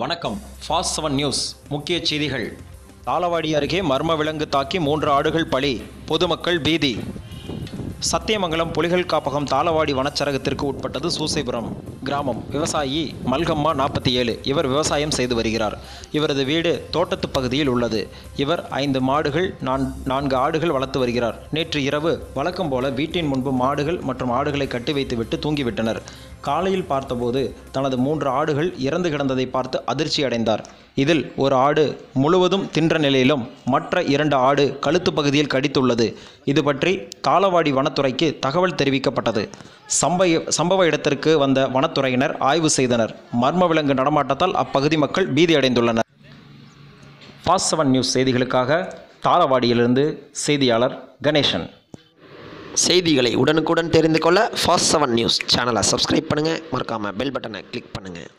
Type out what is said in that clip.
வணக்கம் fast seven news முக்கிய செய்திகள் தாளவாடி அருகே மர்ம விலங்கு தாக்கி மூன்று ஆடுகள் பலி பொதுமக்கள் பீதி சத்தியமங்கலம் புலிகள் காப்பகம் தாளவாடி வனச்சரகத்திற்கு உட்பட்டது சூசைபுரம் கிராமம் விவசாயி மல்கம்மா நாற்பத்தி ஏழு இவர் விவசாயம் செய்து வருகிறார் இவரது வீடு தோட்டத்து பகுதியில் உள்ளது இவர் ஐந்து மாடுகள் நான் நான்கு ஆடுகள் வளர்த்து வருகிறார் நேற்று இரவு வழக்கம் போல வீட்டின் முன்பு மாடுகள் மற்றும் ஆடுகளை கட்டி வைத்துவிட்டு தூங்கிவிட்டனர் காலையில் பார்த்தபோது தனது மூன்று ஆடுகள் இறந்து கிடந்ததை பார்த்து அதிர்ச்சி அடைந்தார் இதில் ஒரு ஆடு முழுவதும் தின்ற நிலையிலும் மற்ற இரண்டு ஆடு கழுத்து பகுதியில் கடித்துள்ளது இது பற்றி தாளவாடி வனத்துறைக்கு தகவல் தெரிவிக்கப்பட்டது சம்பவ சம்பவ இடத்திற்கு வந்த வனத்துறையினர் ஆய்வு செய்தனர் மர்ம விலங்கு நடமாட்டத்தால் அப்பகுதி மக்கள் பீதி அடைந்துள்ளனர் ஃபாஸ்ட் செவன் நியூஸ் செய்திகளுக்காக தாளவாடியிலிருந்து செய்தியாளர் கணேசன் செய்திகளை உடனுக்குடன் தெரிந்து கொள்ள ஃபாஸ்ட் செவன் நியூஸ் சேனலை சப்ஸ்கிரைப் பண்ணுங்கள் மறக்காமல் பெல் பட்டனை கிளிக் பண்ணுங்கள்